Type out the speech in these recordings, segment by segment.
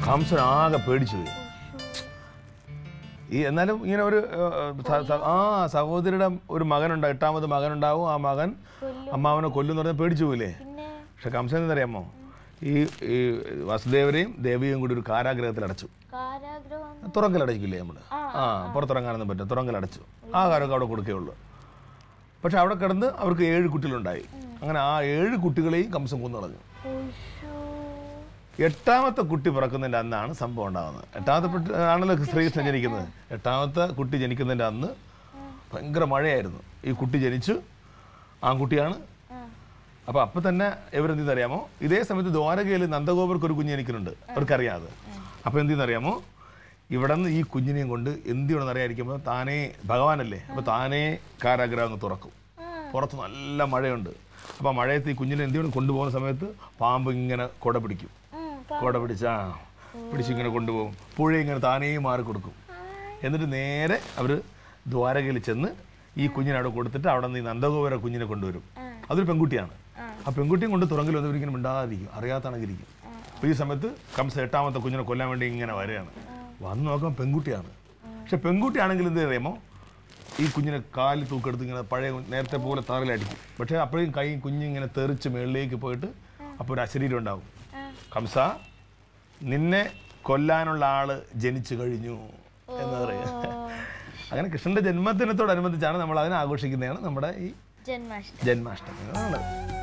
കംസൻ ആകെ പേടിച്ചു പോയി ഈ എന്നാലും ഇങ്ങനെ ഒരു ഏഹ്, സ- സ- ആ സഹോദരിയുടെ ഒരു മകനുണ്ടാവും എട്ടാമത് മകനുണ്ടാവും ആ മകൻ അമ്മാവനെ കൊല്ലുന്ന പറഞ്ഞാൽ പേടിച്ചു പോയില്ലേ പക്ഷെ കംസൻ എന്തറിയാമോ ഈ ഈ വസുദേവരെയും ദേവിയും കൂടി ഒരു കാരാഗ്രഹത്തിൽ അടച്ചു കാരാഗ്രഹം തുറങ്കലടച്ചില്ലേ നമ്മൾ ആ പുറത്തിറങ്ങാനൊന്നും പറ്റും തുറങ്കലടച്ചു ആഹാരമൊക്കെ അവിടെ കൊടുക്കുകയുള്ളൂ പക്ഷെ അവിടെ കിടന്ന് അവർക്ക് ഏഴ് കുട്ടികളുണ്ടായി അങ്ങനെ ആ ഏഴ് കുട്ടികളെയും കംസം കൊന്നു കളഞ്ഞു ഉയ്യോ. എട്ടാമത്തെ കുട്ടി പിറക്കുന്നതിൻ്റെ അന്നാണ് സംഭവം ഉണ്ടാകുന്നത് എട്ടാമത്തെ കുട്ടി ആണല്ലോ ശ്രീകൃഷ്ണൻ ജനിക്കുന്നത് എട്ടാമത്തെ കുട്ടി ജനിക്കുന്നതിൻ്റെ അന്ന് ഭയങ്കര മഴയായിരുന്നു ഈ കുട്ടി ജനിച്ചു ആൺകുട്ടിയാണ് അപ്പോൾ അപ്പം തന്നെ ഇവരെന്തെന്ന് അറിയാമോ ഇതേ സമയത്ത് ദ്വാരകയിൽ നന്ദഗോപർക്ക് ഒരു കുഞ്ഞ് ജനിക്കുന്നുണ്ട് അവർക്കറിയാതെ അപ്പോൾ എന്തെന്ന് അറിയാമോ ഇവിടെ നിന്ന് ഈ കുഞ്ഞിനെയും കൊണ്ട് എന്ത് ചെയ്യണമെന്ന് അറിയാതിരിക്കുമ്പോൾ താനേ ഭഗവാനല്ലേ അപ്പോൾ താനേ കാരാഗ്രഹം അങ്ങ് തുറക്കും പുറത്ത് നല്ല മഴയുണ്ട് അപ്പോൾ മഴയത്ത് ഈ കുഞ്ഞിനെ എന്ത് ചെയ്യണം കൊണ്ടുപോകുന്ന സമയത്ത് പാമ്പ് ഇങ്ങനെ കുട പിടിക്കും ഉം, കുട പിടിച്ചാ പിടിച്ചിങ്ങനെ കൊണ്ടുപോകും പുഴ ഇങ്ങനെ താനേ മാറി കൊടുക്കും എന്നിട്ട് നേരെ അവർ ദ്വാരകയിൽ ചെന്ന് ഈ കുഞ്ഞിനെ അവിടെ കൊടുത്തിട്ട് അവിടെ നിന്ന് ഈ നന്ദഗോപുര കുഞ്ഞിനെ കൊണ്ടുവരും അതൊരു പെൺകുട്ടിയാണ് ആ പെൺകുട്ടിയും കൊണ്ട് തുറങ്കിൽ വന്നവർ ഇങ്ങനെ മിണ്ടാതിരിക്കും അറിയാത്തണക്കിരിക്കും അപ്പോൾ ഈ സമയത്ത് കംസ എട്ടാമത്തെ കുഞ്ഞിനെ കൊല്ലാൻ വേണ്ടി ഇങ്ങനെ വരികയാണ് വന്ന് നോക്കുമ്പോൾ പെൺകുട്ടിയാണ് പക്ഷെ പെൺകുട്ടിയാണെങ്കിൽ എന്ത് അറിയാമോ ഈ കുഞ്ഞിനെ കാലിൽ തൂക്കെടുത്ത് ഇങ്ങനെ പഴയ നേരത്തെ പോലെ തറയിലടിക്കും പക്ഷേ അപ്പോഴും കൈ കുഞ്ഞിങ്ങനെ തെറിച്ച് മുകളിലേക്ക് പോയിട്ട് അപ്പോൾ ഒരു അശരീരം ഉണ്ടാവും കംസ നിന്നെ കൊല്ലാനുള്ള ആള് ജനിച്ചു കഴിഞ്ഞു എന്ന് പറയുക അങ്ങനെ കൃഷ്ണന്റെ ജന്മദിനത്തോടനുബന്ധിച്ചാണ് നമ്മൾ അതിനെ ആഘോഷിക്കുന്നതാണ് നമ്മുടെ ഈ ജന്മാഷ്ടമി ജന്മാഷ്ടമി അതാണ്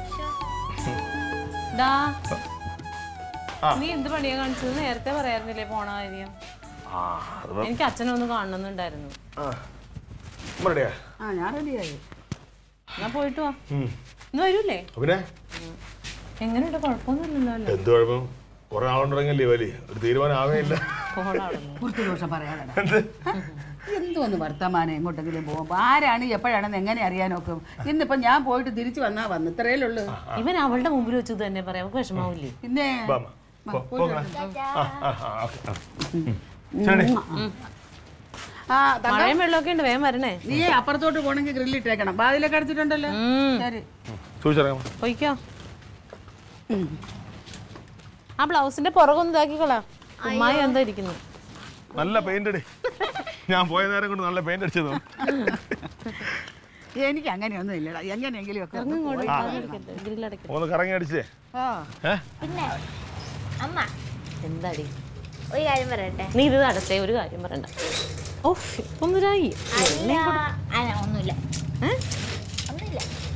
ഡാ ആ. നീ എന്ത് പണിയാ കാണിച്ചത് നേരത്തെ പറയായിരുന്നില്ലേ പോണ കാര്യം ആ അത് എനിക്ക് അച്ഛനെ ഒന്ന് കാണണമെന്നുണ്ടായിരുന്നു ആ മറുപടിയാ ആ ഞാൻ റെഡിയായി എന്നാ പോയിട്ട് വാ ഉം. ഇന്ന് വരൂലേ പിന്നെ എങ്ങനെയുണ്ട് കുഴപ്പമൊന്നുമില്ലല്ലോ അല്ലേ എന്ത് കുഴപ്പം കുറെ ആളുണ്ടെങ്കിലേ വലി ഒരു തീരുമാനം ആവേയില്ല കോളാണെന്ന് കുറുത്തു ദോഷം പറയാതെ എന്തോന്ന് വർത്തമാനം എങ്ങോട്ടെങ്കിലും പോകുമ്പോൾ ആരാണ് എപ്പോഴാണെന്ന് എങ്ങനെ അറിയാനൊക്കും ഇന്നിപ്പം ഞാൻ പോയിട്ട് തിരിച്ചു വന്നാ വന്നു ഇത്രയേ ഉള്ളൂ ഇവൻ അവളുടെ മുമ്പിൽ വെച്ച് ഇത് തന്നെ പറയാം അവൾക്ക് വിഷമാവില്ലേ പിന്നെ വാ, അമ്മ. പോ, പോകണേ. ആ, ആ, ആ, ഓക്കേ, ആ. ശരി. ആ തങ്ക, മഴയും വെള്ളമൊക്കെ ഉണ്ട് വേഗം വരണേ നീ അപ്പുറത്തോട്ട് പോണെങ്കിൽ ഗ്രില്ലിട്ടേക്കണം വാതിലൊക്കെ അടിച്ചിട്ടുണ്ടല്ലോ ശരി സൂക്ഷിച്ചിറങ്ങാം പോയിക്കോ ആ ബ്ലൗസിന്റെ പുറകൊന്ന് ഇതാക്കിക്കളാ ഉമ്മായി എന്താ ഇരിക്കുന്നു നല്ല പെയിന്റ് അടി ഞാൻ പോയ നേരം കൊണ്ട് നല്ല പെയിന്റ് അടിച്ചത് എനിക്ക് അങ്ങനെയൊന്നും ഇല്ലടാ എങ്ങനെയെങ്കിലും ഒക്കെ ഒന്ന് പോയി ഗ്രില്ലടയ്ക്കും ഒന്ന് കറങ്ങി അടിച്ചേ ആ ഏ പിന്നെ അമ്മ എന്താടി ഒരു കാര്യം പറയട്ടെ നീ ഇത് നടത്തേ ഒരു കാര്യം പറയണ്ട ഓ ഒന്നിരായി അല്ല അല്ല ഒന്നുമില്ല ഒന്നുമില്ല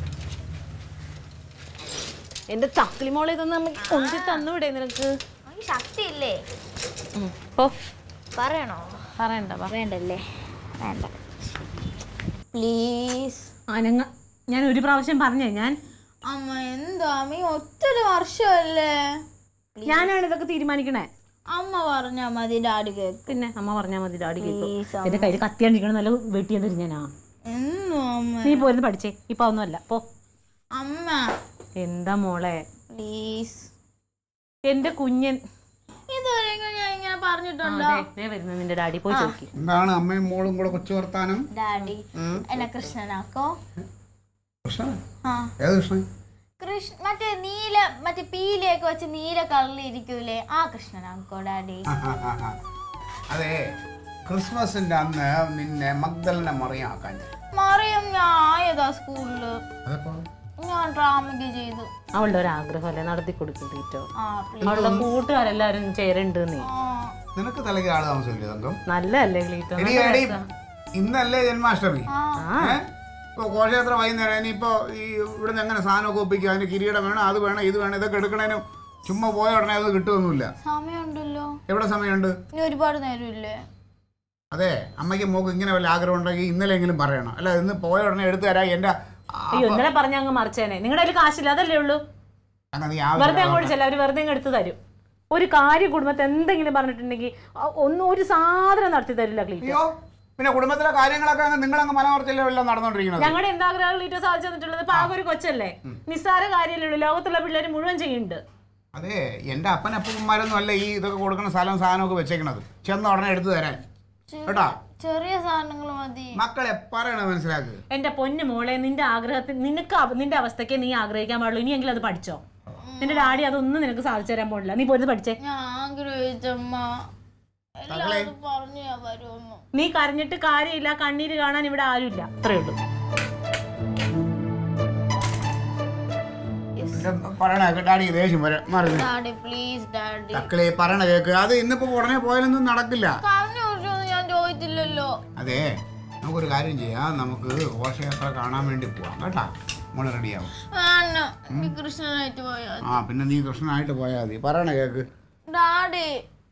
എന്റെ തക്കിലി മോളെ ഇതൊന്നും നമുക്ക് കൊണ്ടു തന്നുവിടെ നിനക്ക് എനിക്ക് ശക്തിയില്ലേ ഉം, പോ പറയണോ പറയണ്ട വാ. വേണ്ടല്ലേ വേണ്ട പ്ലീസ് അനങ്ങ ഞാൻ ഒരു പ്രാവശ്യം പറഞ്ഞേ ഞാൻ അമ്മ എന്താ അമ്മ ഈ ഒറ്റൊരു വർഷമല്ലേ ഞാനാണ് ഇതൊക്കെ തീരുമാനിക്കണേ അമ്മ പറഞ്ഞാ മതി ഡാഡി കേക്ക് പിന്നെ അമ്മ പറഞ്ഞാൽ മതി ഡാഡി കേൾക്കും Please, എന്റെ കയ്യിൽ കത്തിയാണ്ടിരിക്കണം നല്ല വെട്ടിയാൻ തരുഞ്ഞാ എന്നും അമ്മ നീ പോരുന്ന് പഠിച്ചേ ഇപ്പൊ ഒന്നുമല്ല പോ അമ്മ എന്താ മോളെ പ്ലീസ് എന്റെ കുഞ്ഞൻ ഇതുവരെ ഞാൻ ഇങ്ങനെ പറഞ്ഞിട്ടുണ്ടോ ദേ, ദേ വരുന്നു നിന്റെ ഡാഡി പോയി ചോദിക്കും എന്താണ് അമ്മയും മോളും കൂടെ കൊച്ചു വർത്താനം ഡാഡി എന്നെ കൃഷ്ണനാക്കോ കൃഷ്ണൻ ആ ഏത് കൃഷ്ണൻ കൃഷ്ണ മറ്റേ നീല മറ്റേ പീലയൊക്കെ വെച്ച് നീല കളറിൽ ഇരിക്കൂലേ ആ കൃഷ്ണനാക്കോ ഡാഡി ആ, ആ, ആ, ആ. അതെ ക്രിസ്മസിന്റെ അന്ന് നിന്നെ മഗ്ദലിനെ മറിയാക്കാൻ മറിയം ഞാൻ ആയതാ സ്കൂളില് അതെപ്പോ ഞാൻ ഡ്രാമയ്ക്ക് ചെയ്തു അവളുടെ ഒരു ആഗ്രഹമല്ലേ നടത്തി കൊടുക്കും ടീച്ചോ ആ please. അവളുടെ കൂട്ടുകാരെല്ലാരും ചേരുണ്ട് നീ ആ നിനക്ക് തലയ്ക്ക് ആള് താമസമില്ലേ തങ്കം നല്ലതല്ലേ ക്ലീറ്റോ എടി എടി ഇന്നല്ലേ ജന്മാഷ്ടമി ഏ? ഇപ്പൊ ഘോഷയാത്ര വൈകുന്നേരം ഇനിയിപ്പോ ഈ ഇവിടുന്ന് എങ്ങനെ സാധനമൊക്കെ ഒപ്പിക്കും അതിന് കിരീടം വേണം അത് വേണം ഇത് വേണം ഇതൊക്കെ എടുക്കണേനും ചുമ്മാ പോയ ഉടനെ അത് കിട്ടുമൊന്നുമില്ല സമയമുണ്ടല്ലോ എവിടെ സമയമുണ്ട് ഇനി ഒരുപാട് നേരമില്ലേ അതെ അമ്മയ്ക്ക് മോക്ക് ഇങ്ങനെ വല്ല ആഗ്രഹം ഉണ്ടെങ്കിൽ ഇന്നലെങ്കിലും പറയണം അല്ല ഇന്ന് പോയ ഉടനെ എടുത്തു തരാം എന്റെ ആ- അയ്യോ ഇന്നലെ പറഞ്ഞ അങ്ങ് മറിച്ചേനെ നിങ്ങളുടെ കയ്യിൽ കാശില്ല അതല്ലേ ഉള്ളൂ അങ്ങനെ നീ വെറുതെ ആവശ്യം അങ്ങോട്ട് ചെല്ല അവര് വെറുതെ അങ്ങ് എടുത്തു തരും ഒരു കാര്യം കുടുംബത്തെ എന്തെങ്കിലും പറഞ്ഞിട്ടുണ്ടെങ്കിൽ അ- ഒന്നും ഒരു സാധനം നടത്തി തരില്ല ക്ലീറ്റോ അയ്യോ പിന്നെ കുടുംബത്തിലെ കാര്യങ്ങളൊക്കെ അങ്ങ് നിങ്ങളങ്ങ് മലമറച്ചല്ലേ എല്ലാം നടന്നുകൊണ്ടിരിക്കുന്നത് ഞങ്ങളുടെ എന്താഗ്രഹം ക്ലീറ്റോ സാധിച്ചു തന്നിട്ടുള്ളത് ഇപ്പൊ ആകെ ഒരു കൊച്ചല്ലേ നിസ്സാര കാര്യമല്ലേ ഉള്ളൂ ലോകത്തുള്ള പിള്ളേർ മുഴുവൻ ചെയ്യുന്നുണ്ട് അതെ എന്റെ അപ്പനപ്പന്മാരൊന്നും അല്ല ഈ ഇതൊക്കെ കൊടുക്കുന്ന സ്ഥലം സാധനമൊക്കെ വെച്ചേക്കണത് ചെന്ന ഉടനെ എടുത്തു തരാൻ കേട്ടാ ചെറിയ സാധനങ്ങൾ മതി മക്കളെ പറയണ മനസ്സിലാക്കുക എന്റെ പൊന്നു മോളെ നിന്റെ ആഗ്രഹത്തിൽ നിനക്ക് അവ- നിന്റെ അവസ്ഥയ്ക്ക് നീ ആഗ്രഹിക്കാൻ പാടുള്ളൂ ഇനിയെങ്കിലും അത് പഠിച്ചോ ഉം, നിന്റെ ഡാഡി അതൊന്നും നിനക്ക് സാധിച്ചു തരാൻ പോണില്ല നീ പോരുന്ന് പഠിച്ചേ ഞാൻ ആഗ്രഹിച്ചമ്മ എല്ലാവരും പറഞ്ഞു ഞാൻ വരുമെന്ന് നീ കരഞ്ഞിട്ട് കാര്യമില്ല കണ്ണീര് കാണാൻ ഇവിടെ ആരുമില്ല അത്രേ ഉള്ളൂ പറയണ കേക്ക് ഡാഡി ദേഷ്യം വരെ മാറി നിന്ന്. ഡാഡി പ്ലീസ് ഡാഡി മക്കളെ പറയണ കേക്ക് അത് ഇന്നിപ്പോ ഉടനെ പോയാലൊന്നും നടക്കില്ല കഴിഞ്ഞ വർഷമൊന്നും ഞാൻ ചോദിച്ചില്ലല്ലോ അതെ നമുക്കൊരു കാര്യം ചെയ്യാം നമുക്ക് ഘോഷയാത്ര കാണാൻ വേണ്ടി പോവാം കേട്ടാ മോള് റെഡിയാവും വേണ്ട എനിക്ക് കൃഷ്ണനായിട്ട് പോയാൽ ആ പിന്നെ നീ കൃഷ്ണനായിട്ട് പോയാൽ മതി പറയണ കേക്ക് ഡാഡി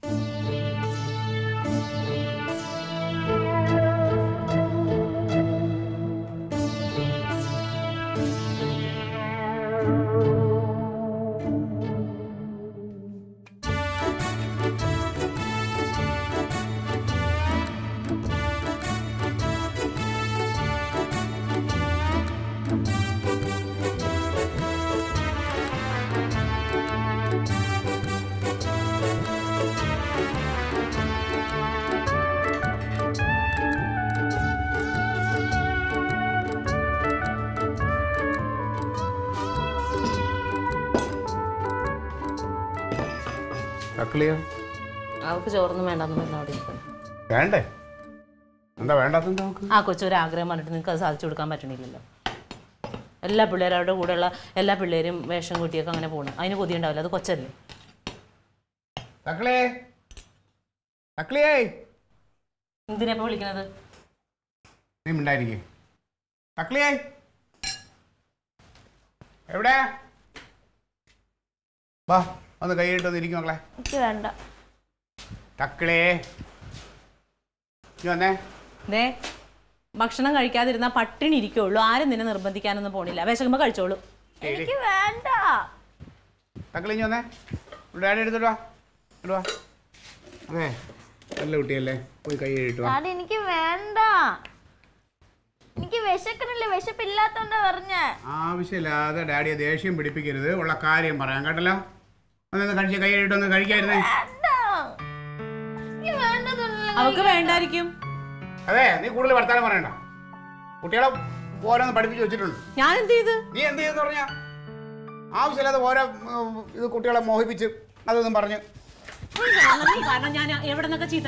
മക്കളെയോ അവൾക്ക് ചോറൊന്നും വേണ്ടെന്ന് പറഞ്ഞ അവിടെ ഇരിക്കണം. വേണ്ടേ എന്താ വേണ്ടാത്ത നമുക്ക് ആ കൊച്ചൊരു ആഗ്രഹം പറഞ്ഞിട്ട് നിങ്ങൾക്ക് അത് സാധിച്ചു കൊടുക്കാൻ പറ്റണില്ലല്ലോ എല്ലാ പിള്ളേരും അവരുടെ കൂടെയുള്ള എല്ലാ പിള്ളേരും വേഷം കൂട്ടിയൊക്കെ അങ്ങനെ പോകണം അതിന് കൊതി ഉണ്ടാവില്ല അത് കൊച്ചല്ലേ മക്കളെ മക്കളേ എന്തിനാ ഇപ്പൊ വിളിക്കണത് നീ മിണ്ടായിരിക്കേ മക്കളെ എവിടെ വാ ഒന്ന് കൈയിട്ട് ഒന്ന് ഇരിക്കും മക്കളെ എനിക്ക് വേണ്ട മക്കളെ നീ വന്നേ ദേ ഭക്ഷണം കഴിക്കാതിരുന്നാൽ പട്ടിണി ഇരിക്കുള്ളൂ ആരും നിന്നെ നിർബന്ധിക്കാനൊന്നും പോണില്ല വിശക്കുമ്പോൾ കഴിച്ചോളൂ എനിക്ക് വേണ്ട മക്കളെ ഇനി വന്നേ ഡാഡി എടുത്തിട്ട് വാ ഇങ്ങോട്ട് വാ അതെ നല്ല കുട്ടിയല്ലേ പോയി കൈ കഴുകിട്ട് വാ ഡാഡി എനിക്ക് വേണ്ട എനിക്ക് വിശക്കണില്ല വിശപ്പില്ലാത്തോണ്ടാ പറഞ്ഞേ ആവശ്യമില്ലാതെ ഡാഡിയെ ദേഷ്യം പിടിപ്പിക്കരുത് ഉള്ള കാര്യം പറയാം കേട്ടല്ലോ ഒന്ന് കഴിച്ച് കൈ കഴുകിട്ട് ഒന്ന് കഴിക്കായിരുന്നേ വേണ്ട എനിക്ക് വേണ്ടതുള്ള അവക്ക് വേണ്ടായിരിക്കും അതെ നീ കൂടുതൽ വർത്താനം പറയണ്ട കുട്ടികളെ ഓരോന്ന് പഠിപ്പിച്ച് വെച്ചിട്ടുണ്ട് ഞാൻ എന്ത് ചെയ്ത് നീ എന്ത് ചെയ്യുന്ന പറഞ്ഞാ ആവശ്യമില്ലാതെ ഓരോ ഉം, ഇത് കുട്ടികളെ മോഹിപ്പിച്ച് അതൊന്നും പറഞ്ഞ് നീ കാരണം ഞാൻ എവിടെ നിന്നൊക്കെ ചീത്ത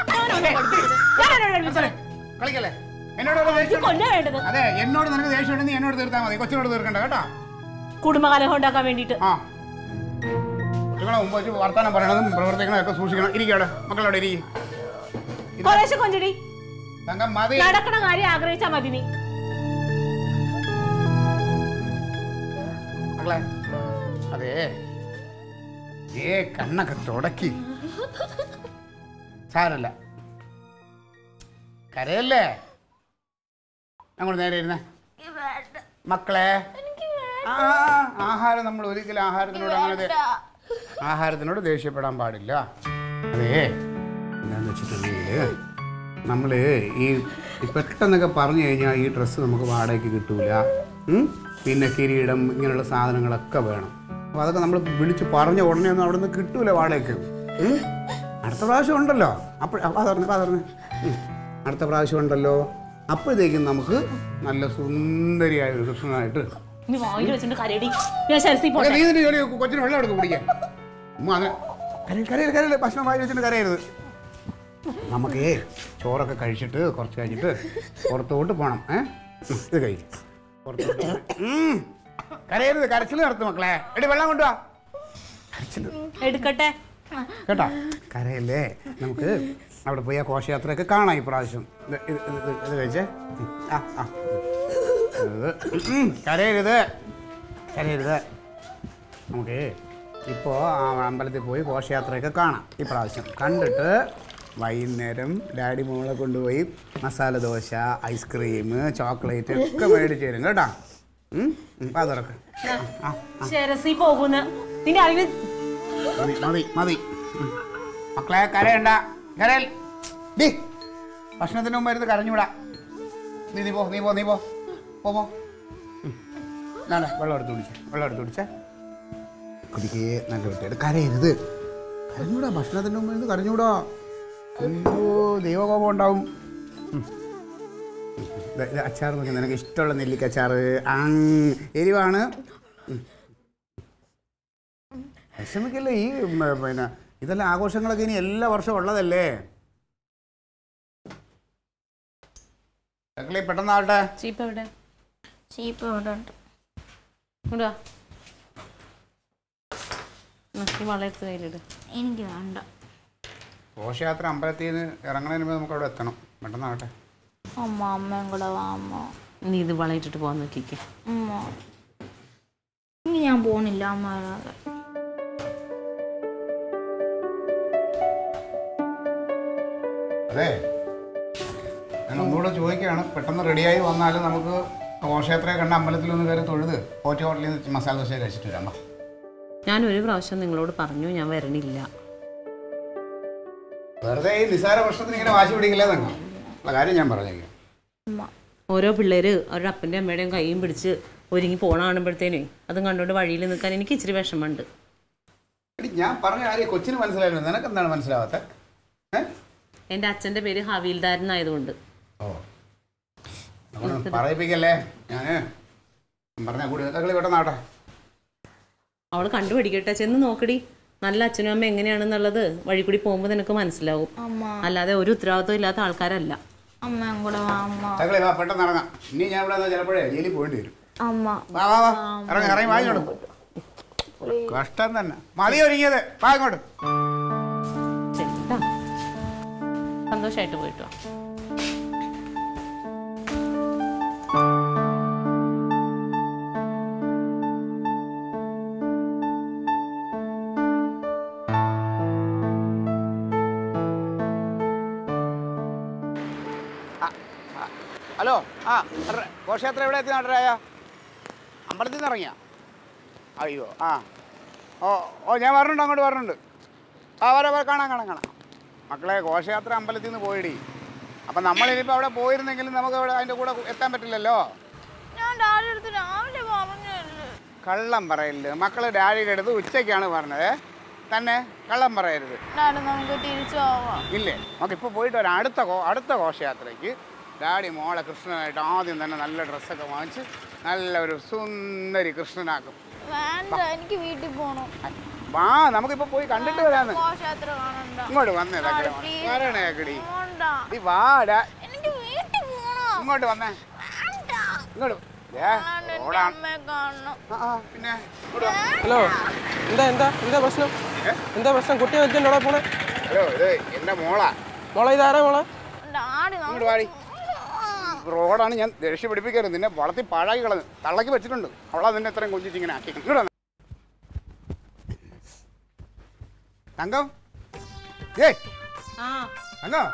കളിക്കല്ലേ എന്നോട് വല്ല ദേഷ്യം ഉണ്ടോ? കൊല്ല വേണ്ടത് അതെ എന്നോട് നിനക്ക് ദേഷ്യം ഉണ്ടെങ്കിൽ എന്നോട് തീർത്താൽ മതി കൊച്ചിനോട് തീർക്കണ്ട കേട്ടോ കുടുംബകലഹം ഉണ്ടാക്കാൻ വേണ്ടിയിട്ട് ആ കുട്ടികളെ മുമ്പ് വെച്ച് വർത്താനം പറയണതും പ്രവർത്തിക്കണതൊക്കെ സൂക്ഷിക്കണം ഇരിക്കവിടെ മക്കളവിടെ ഇരിക്കും കുറേശ്ശെ കൊഞ്ചടി തങ്കം മതി നടക്കണ കാര്യം ആഗ്രഹിച്ചാ മതി നീ മക്കളെ അതെ ഏ കണ്ണൊക്കെ തുടക്കി സാരല്ല കരയല്ലേ അങ്ങോട്ട് നേരെ ഇരുന്നേ എനിക്ക് വേണ്ട മക്കളെ എനിക്ക് ആ ആഹാരം നമ്മൾ ഒരിക്കലും ആഹാരത്തിനോട് അങ്ങനെ ദേ- വേണ്ട ആഹാരത്തിനോട് ദേഷ്യപ്പെടാൻ പാടില്ല അതേ എന്താന്ന് വെച്ചിട്ടുണ്ടെങ്കിൽ നമ്മൾ ഈ ഈ പെട്ടെന്നൊക്കെ പറഞ്ഞു കഴിഞ്ഞാൽ ഈ ഡ്രസ്സ് നമുക്ക് വാടകയ്ക്ക് കിട്ടൂല ഉം? പിന്നെ കിരീടം ഇങ്ങനെയുള്ള സാധനങ്ങളൊക്കെ വേണം അപ്പോൾ അതൊക്കെ നമ്മൾ വിളിച്ച് പറഞ്ഞ ഉടനെ ഒന്നും അവിടെ നിന്ന് കിട്ടൂല വാടകയ്ക്ക് ഉം? അടുത്ത പ്രാവശ്യം ഉണ്ടല്ലോ അപ്പോൾ അതറിഞ്ഞ് അതറിഞ്ഞ് അടുത്ത പ്രാവശ്യം ഉണ്ടല്ലോ അപ്പോഴത്തേക്കും നമുക്ക് നല്ല സുന്ദരിയായ ഒരു കൃഷ്ണനായിട്ട് നീ വായിൽ വെച്ചിട്ട് കരടി ഞാൻ ശരസി ഒക്കെ പോട്ടെ നീ നിന്റെ ജോലി നോക്ക്. കൊച്ചിന് വെള്ളം എടുക്കും കുടിക്കാൻ ഉമ്മ അങ്ങനെ കരയിൽ കരയിൽ കരയിൽ ഭക്ഷണം വായി വെച്ചിട്ട് കരയരുത് നമുക്കേ ചോറൊക്കെ കഴിച്ചിട്ട് കുറച്ച് കഴിഞ്ഞിട്ട് പുറത്തോട്ട് പോകണം ഏ ഉം, ഇത് കഴിക്കും പുറത്തോട്ട് പോണം. ഉം. കരയരുത് കരച്ചിൽ നടത്തും മക്കളെ എടി വെള്ളം കൊണ്ടുവാ കരച്ചിൽ എടുക്കട്ടെ കേട്ടോ കരയല്ലേ നമുക്ക് അവിടെ പോയി ആ ഘോഷയാത്രയൊക്കെ കാണാം ഈ പ്രാവശ്യം ഇത് ഇത് ഇത് ഇത് ഇത് കഴിച്ചേ ഉം. ആ ആ ഇത് ഉം. കരയരുത് കരയരുത് നമുക്ക് ഇപ്പോൾ ആ അമ്പലത്തിൽ പോയി ഘോഷയാത്രയൊക്കെ കാണാം ഈ പ്രാവശ്യം കണ്ടിട്ട് വൈകുന്നേരം ഡാഡി മോളെ കൊണ്ടുപോയി മസാല ദോശ ഐസ്ക്രീം ചോക്ലേറ്റ് ഒക്കെ മേടിച്ച് തരും കേട്ടോ ഉം? ഉം, അത് തുറക്ക് ആ ആ ശരസി പോകുന്ന നിന്റെ അറിവ് മതി മതി മതി ഉം. മക്കളെ കരയണ്ട കരയൽ ഡി ഭക്ഷണത്തിന് മുമ്പ് ഇരുന്ന് കരഞ്ഞൂടാ നീ നീ പോ നീ പോ നീ പോ പോ പോ ഉം. നാളെ വെള്ളം എടുത്ത് കുടിച്ചേ വെള്ളം എടുത്ത് കുടിച്ചേ കുടിക്കേ നല്ല കുട്ടിയായിട്ട് കരയരുത് കരഞ്ഞൂടാ ഭക്ഷണത്തിന് മുമ്പ് ഇരുന്ന് കരഞ്ഞൂടാ അയ്യോ ദൈവകോപം ഉണ്ടാവും ഉം. ദേ, ഇത് അച്ചാർ നോക്കി നിനക്ക് ഇഷ്ടമുള്ള നെല്ലിക്ക അച്ചാറ് ആ എരിവാണ് ഉം. വിഷമിക്കല്ലേ ഈ ഉം, പിന്നെ ഇതെല്ലാം ആഘോഷങ്ങളൊക്കെ ഇനി എല്ലാ വർഷവും ഉള്ളതല്ലേ മക്കളെ പെട്ടെന്നാവട്ടെ ചീപ്പ് എവിടെ ചീപ്പ് ഇവിടെ ഉണ്ട് ഇങ്ങോട്ട് വാ ഉം, ഈ വള എടുത്ത് കയ്യിലിട് എനിക്ക് വേണ്ട ഘോഷയാത്ര അമ്പലത്തിൽ നിന്ന് ഇറങ്ങണതിന് മുമ്പ് നമുക്ക് അവിടെ എത്തണം പെട്ടെന്നാവട്ടെ അമ്മ അമ്മയും കൂടെ വാ അമ്മ നീ ഇത് വളയിട്ടിട്ട് പോകാൻ നോക്കിക്കേ അമ്മ ഇനി ഞാൻ പോണില്ല അമ്മ വരാതെ അതെ ഞാൻ ഒന്നുകൂടെ ചോദിക്കുകയാണ് പെട്ടെന്ന് റെഡിയായി വന്നാൽ നമുക്ക് ഘോഷയാത്രയെ കണ്ട അമ്പലത്തിൽ ഒന്ന് കയറി തൊഴുത് പോറ്റി ഹോട്ടലിൽ നിന്ന് മസാല ദോശ കഴിച്ചിട്ട് വരാം വാ. ഞാൻ ഒരു പ്രാവശ്യം നിങ്ങളോട് പറഞ്ഞു ഞാൻ വരണില്ല വെറുതെ ഈ നിസാര പ്രശ്നത്തിന് ഇങ്ങനെ വാശി പിടിക്കില്ലേ തന്നെ ഉള്ള കാര്യം ഞാൻ പറഞ്ഞേക്കാം അമ്മ ഓരോ പിള്ളേർ അവരുടെ അപ്പൻ്റെ അമ്മയുടെയും കൈയും പിടിച്ച് ഒരുങ്ങി പോണ കാണുമ്പോഴത്തേനേ അതും കണ്ടുകൊണ്ട് വഴിയിൽ നിൽക്കാൻ എനിക്ക് ഇച്ചിരി വിഷമമുണ്ട് എടി ഞാൻ പറഞ്ഞ കാര്യം കൊച്ചിന് മനസ്സിലായില്ല നിനക്ക് എന്താണ് മനസ്സിലാവാത്ത ഏ എൻ്റെ അച്ഛൻ്റെ പേര് ഹവീൽദാരൻ ആയതുകൊണ്ട് ഓ നമ്മള് പറയിപ്പിക്കല്ലേ ഞാൻ പറഞ്ഞ കൂടി തകളി പെട്ടെന്നാട്ടെ അവൾ കണ്ടുപിടിക്കട്ടെ ചെന്ന് നോക്കടി നല്ല അച്ഛനും അമ്മ എങ്ങനെയാണെന്നുള്ളത് വഴി കൂടി പോകുമ്പോൾ നിനക്ക് മനസ്സിലാവും അമ്മ അല്ലാതെ ഒരു ഉത്തരവാദിത്വം ഇല്ലാത്ത ആൾക്കാരല്ല അമ്മയും കൂടെ വാ അമ്മ തകളി വാ പെട്ടെന്ന് ഇറങ്ങാം ഇനി ഞാൻ ഇവിടെ ചിലപ്പോഴേ ജയിലിൽ പോകേണ്ടി വരും അമ്മ വാ വാ വാ ഇറങ്ങി ഇറങ്ങി വാങ്ങിക്കോടും കഷ്ടം തന്നെ മതി ഒരുങ്ങിയത് വാ ഇങ്ങോട്ട് ശരി കേട്ടോ സന്തോഷമായിട്ട് പോയിട്ടോ ഹലോ ആ നടra- ഘോഷയാത്ര എവിടെ എത്തി നടരായ അമ്പലത്തിൽ നിന്ന് ഇറങ്ങിയ അയ്യോ ആ ഓ ഓ ഞാൻ വരണുണ്ട് അങ്ങോട്ട് വരണുണ്ട് ആ വരാ വരാ കാണാം കാണാം കാണാം മക്കളെ ഘോഷയാത്ര അമ്പലത്തിൽ നിന്ന് പോയിടി അപ്പം നമ്മളിനിപ്പോൾ അവിടെ പോയിരുന്നെങ്കിലും നമുക്ക് അവിടെ അതിൻ്റെ കൂടെ എത്താൻ പറ്റില്ലല്ലോ ഞാൻ ഡാഡി അടുത്ത് രാവിലെ പറഞ്ഞല്ലേ കള്ളം പറയരുത് മക്കൾ ഡാഡിയുടെ അടുത്ത് ഉച്ചയ്ക്കാണ് പറഞ്ഞത് തന്നെ കള്ളം പറയരുത് ഡാഡി നമുക്ക് തിരിച്ചു പോവാം ഇല്ലേ നമുക്കിപ്പോൾ പോയിട്ട് വരാം അടുത്ത ഘോ- അടുത്ത ഘോഷയാത്രയ്ക്ക് ഡാഡി മോളെ കൃഷ്ണനായിട്ട് ആദ്യം തന്നെ നല്ല ഡ്രസ്സൊക്കെ വാങ്ങിച്ച് നല്ല ഒരു സുന്ദരി കൃഷ്ണനാക്കും വേണ്ട എനിക്ക് വീട്ടിൽ പോണം വാ നമുക്കിപ്പോൾ പോയി കണ്ടിട്ട് വരാന്ന് ഘോഷയാത്ര കാണണ്ട ഇങ്ങോട്ട് വന്നേ തക്കടെ മോനെ. please. വരണേ കേക്കടി പോണ്ട നീ വാടാ എനിക്ക് വീട്ടിൽ പോണം ഇങ്ങോട്ട് വന്നേ വേണ്ട ഇങ്ങോട്ട് ഏ ഞാൻ എൻ്റെ ഓടാൻ അമ്മയെ കാണണം ആ, ആ, പിന്നെ ഇങ്ങോട്ട് വാ. ഹലോ എന്താ എന്താ എന്താ പ്രശ്നം എന്താ പ്രശ്നം കുട്ടിയെ വെച്ചിട്ട് അവിടെ പോണേ ഹലോ ഇത് എൻ്റെ മോളാ മോളെ ഇതാരാ മോളെ ഡാഡി ഇങ്ങോട്ട് വാടി റോഡാണ് ഞാൻ ദേഷ്യം പിടിപ്പിക്കരുത് നിന്നെ വളർത്തി പാഴാക്കി കളഞ്ഞു തള്ളക്കി വെച്ചിട്ടുണ്ട് അവളാ നിന്നെ ഇത്രയും കൊഞ്ചിച്ച് ഇങ്ങനെ ആക്കി ഇങ്ങോട്ട് വന്നേ. തങ്കം ഏയ് ആ തങ്കം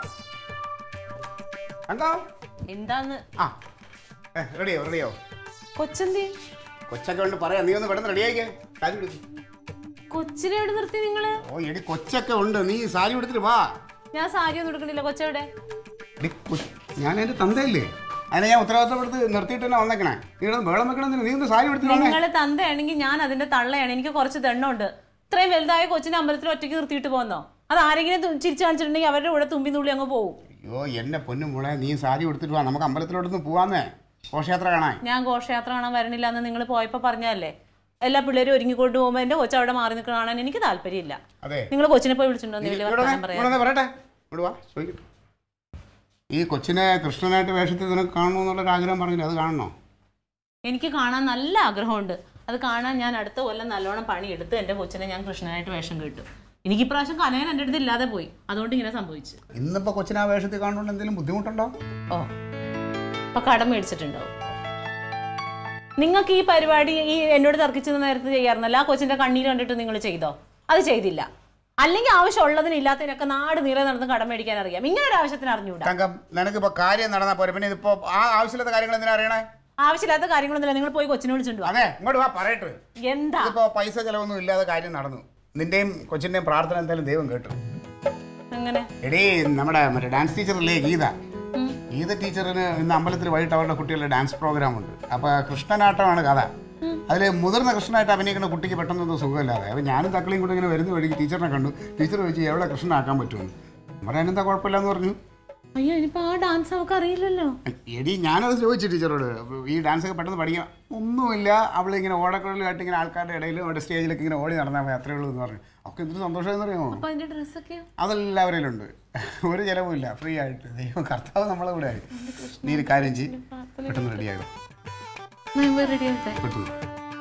തങ്കം എന്താന്ന് ആ ഏ റെഡിയോ റെഡിയോ കൊച്ചെന്തി കൊച്ചൊക്കെ ഉണ്ട് പറയാം നീ ഒന്ന് പെട്ടെന്ന് റെഡിയാക്കിയേ സാരി എടുത്ത് കൊച്ചിനെ എവിടെ നിർത്തി നിങ്ങള് ഓ എടി കൊച്ചൊക്കെ ഉണ്ട് നീ സാരി എടുത്തിട്ട് വാ ഞാൻ സാരി ഒന്നും എടുക്കണില്ല കൊച്ചെവിടെ എടി കൊ- ഞാൻ എൻ്റെ തന്തയല്ലേ അതിനെ ഞാൻ ഉത്തരവാദിത്തപ്പെടുത്ത് നിർത്തിയിട്ട് തന്നെ വന്നേക്കണേ നീ ഇവിടെ വേളം വെക്കണം നീ ഒന്ന് സാരി എടുത്തിട്ട് വന്നേ നിങ്ങൾ തന്തയാണെങ്കിൽ ഞാൻ അതിന്റെ തള്ളയാണ് എനിക്ക് കുറച്ച് ദണ്ണമുണ്ട് ഇത്രയും വലുതായ കൊച്ചിനെ അമ്പലത്തിൽ ഒറ്റയ്ക്ക് നിർത്തിയിട്ട് പോന്നോ അത് ആരെങ്കിലും തു- ചിരിച്ചു കാണിച്ചിട്ടുണ്ടെങ്കിൽ അവരുടെ കൂടെ തുമ്പി നുള്ളി അങ്ങ് പോകും അയ്യോ എന്നെ പൊന്നും മോളെ നീ സാരി എടുത്തിട്ട് വാ നമുക്ക് അമ്പലത്തിലോട്ടൊന്ന് പോവാന്നേ ഘോഷയാത്ര കാണാൻ ഞാൻ ഘോഷയാത്ര കാണാൻ വരണില്ല എന്ന് നിങ്ങൾ പോയപ്പോൾ പറഞ്ഞല്ലേ എല്ലാ പിള്ളേരും ഒരുങ്ങിക്കൊണ്ട് പോകുമ്പോൾ എൻ്റെ കൊച്ചു അവിടെ മാറി നിൽക്കുന്ന കാണാൻ എനിക്ക് താല്പര്യമില്ല അതെ നിങ്ങൾ കൊച്ചിനെ പോയി വിളിച്ചിട്ടുണ്ടോ നീ വലിയ ഇവിടെ വർത്തമാനം വന്നേ, പറയാം ഇവിടെ വന്നേ, പറയട്ടെ ഇവിടെ വാ ചോദിക്കട്ടെ ഈ കൊച്ചിനെ കൃഷ്ണനായിട്ട് വേഷത്തിൽ നിനക്ക് കാണണമെന്നുള്ളൊരു ആഗ്രഹം പറഞ്ഞില്ല അത് കാണണോ എനിക്ക് കാണാൻ നല്ല ആഗ്രഹമുണ്ട് അത് കാണാൻ ഞാൻ അടുത്ത കൊല്ലം നല്ലോണം പണിയെടുത്ത് എൻ്റെ കൊച്ചിനെ ഞാൻ കൃഷ്ണനായിട്ട് വേഷം കിട്ടും എനിക്ക് ഇപ്രാവശ്യം കനകൻ എൻ്റെ അടുത്ത് ഇല്ലാതെ പോയി അതുകൊണ്ട് ഇങ്ങനെ സംഭവിച്ചു ഇന്നിപ്പോൾ കൊച്ചിനെ ആ വേഷത്തിൽ കാണുകൊണ്ട് എന്തെങ്കിലും ബുദ്ധിമുട്ടുണ്ടോ ഓ അപ്പൊ കടം മേടിച്ചിട്ടുണ്ടാവും നിങ്ങൾക്ക് ഈ പരിപാടി ഈ എന്നോട് തർക്കിച്ചത് നേരത്തെ ചെയ്യാറുന്നല്ല ആ കൊച്ചിന്റെ കണ്ണീര് കണ്ടിട്ട് നിങ്ങൾ ചെയ്തോ അത് ചെയ്തില്ല അല്ലെങ്കിൽ ആവശ്യമുള്ളതിന് ഇല്ലാത്തതിനൊക്കെ നാട് നീളെ നടന്ന് കടം മേടിക്കാൻ അറിയാം ഇങ്ങനെ ഒരു ആവശ്യത്തിന് അറിഞ്ഞൂടാ തങ്കം നിനക്കിപ്പോൾ കാര്യം നടന്നാൽ പോരെ പിന്നെ ഇതിപ്പോൾ ആ ആവശ്യമില്ലാത്ത കാര്യങ്ങൾ എന്തിനാ അറിയണേ ആവശ്യമില്ലാത്ത കാര്യങ്ങളൊന്നുമില്ല നിങ്ങൾ പോയി കൊച്ചിനെ വിളിച്ചിട്ട് വാ അതെ ഇങ്ങോട്ട് വാ പറയട്ടെ എന്താ ഇതിപ്പോ പൈസ ചെലവൊന്നും ഇല്ലാതെ കാര്യം നടന്നു നിന്റെയും കൊച്ചിന്റെയും പ്രാർത്ഥന എന്തായാലും ദൈവം കേട്ടു അങ്ങനെ എടീ നമ്മുടെ മറ്റേ ഡാൻസ് ടീച്ചറല്ലേ ഗീത ഗീത ടീച്ചറിന് ഇന്ന് അമ്പലത്തിൽ വൈകിട്ട് അവരുടെ കുട്ടികളുടെ ഡാൻസ് പ്രോഗ്രാം ഉണ്ട് അപ്പൊ കൃഷ്ണനാട്ടമാണ് കഥ അതിൽ മുതിർന്ന കൃഷ്ണനായിട്ട് അഭിനയിക്കുന്ന കുട്ടിക്ക് പെട്ടെന്നൊന്നും സുഖമില്ലാതെ അപ്പോൾ ഞാനും തക്കളിയും കൂടെ ഇങ്ങനെ വരുന്ന വഴിക്ക് ടീച്ചറിനെ കണ്ടു ടീച്ചർ ചോദിച്ചു എവിടെ കൃഷ്ണനാക്കാൻ പറ്റുമെന്ന് പറയാൻ എന്താ കുഴപ്പമില്ലെന്ന് പറഞ്ഞു അയ്യോ ഇനിയിപ്പോ ആ ഡാൻസ് അവൾക്ക് അറിയില്ലല്ലോ എടി ഞാനത് ചോദിച്ചു ടീച്ചറോട് അപ്പൊ ഈ ഡാൻസ് ഒക്കെ പെട്ടെന്ന് പഠിക്കാം ഒന്നുമില്ല അവളിങ്ങനെ ഓടക്കുഴലായിട്ട് ഇങ്ങനെ ആൾക്കാരുടെ ഇടയിലും അവിടെ സ്റ്റേജിലൊക്കെ ഇങ്ങനെ ഓടി നടന്നാൽ മതി അത്രേ ഉള്ളൂ എന്ന് പറഞ്ഞു അവർക്ക് എന്തൊരു സന്തോഷമെന്ന് അറിയാമോ അപ്പൊ അതിന്റെ ഡ്രസ്സൊക്കെയോ അതെല്ലാവരിലും ഉണ്ട് ഒരു ചിലവുമില്ല ഫ്രീ ആയിട്ട് ദൈവം കർത്താവ് നമ്മളെ കൂടെ ആയി നീ ഒരു കാര്യം ചെയ്യ് പെട്ടെന്ന് റെഡിയാകും റെഡി ആയിട്ടെ പെട്ടെന്ന്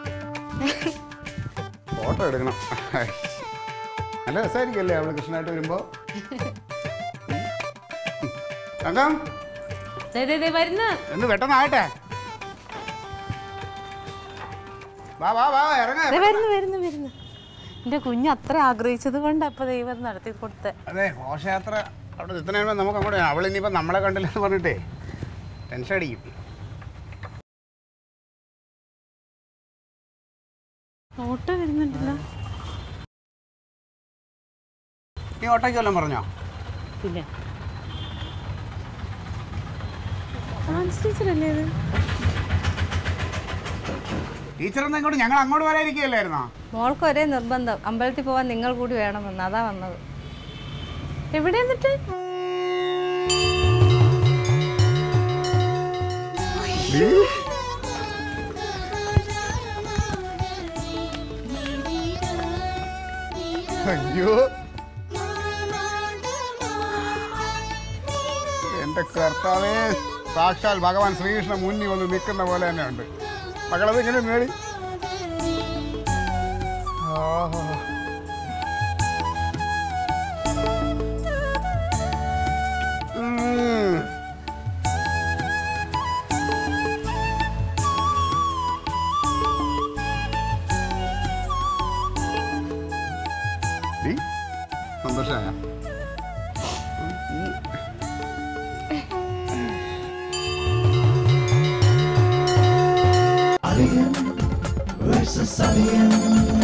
ഫോട്ടോ എടുക്കണം നല്ല രസമായിരിക്കല്ലേ അവള് കൃഷ്ണനായിട്ട് വരുമ്പോ തങ്കം ദേ, ദേ, ദേ, വരുന്ന എന്ന് പെട്ടെന്നാകട്ടെ വാ വാ വാ ഇറങ്ങ വരുന്നു വരുന്നു വരുന്നു എന്റെ കുഞ്ഞ് അത്ര ആഗ്രഹിച്ചത് കൊണ്ട് അപ്പൊ ദൈവം നടത്തി കൊടുത്ത അതെ ഘോഷയാത്ര അവിടെ എത്തണ നമുക്ക് അങ്ങോട്ട് അവൾ ഇനിയിപ്പോൾ നമ്മളെ കണ്ടില്ലെന്ന് പറഞ്ഞിട്ടേ ടെൻഷൻ അടിക്കും ഓട്ടോ വരുന്നുണ്ടല്ലോ നീ ഓട്ടോയ്ക്ക് വല്ലതും പറഞ്ഞോ പിന്നെ ഡാൻസ് ടീച്ചറല്ലേ ഇത് ടീച്ചർ എന്നാ ഇങ്ങോട്ട് ഞങ്ങൾ അങ്ങോട്ട് വരാതിരിക്കുകയല്ലായിരുന്നോ മോൾക്ക് ഒരേ നിർബന്ധം അമ്പലത്തിൽ പോവാൻ നിങ്ങൾ കൂടി വേണമെന്ന് അതാ വന്നത് എവിടെ എന്നിട്ട് അയ്യോ എന്റെ കർത്താവേ സാക്ഷാൽ ഭഗവാൻ ശ്രീകൃഷ്ണൻ മുന്നിൽ വന്ന് നിൽക്കുന്ന പോലെ തന്നെ ഉണ്ട് മകളത് ഇങ്ങനെ നേടി ആഹാ. ഉം. ഡി, സന്തോഷമായ versus alien.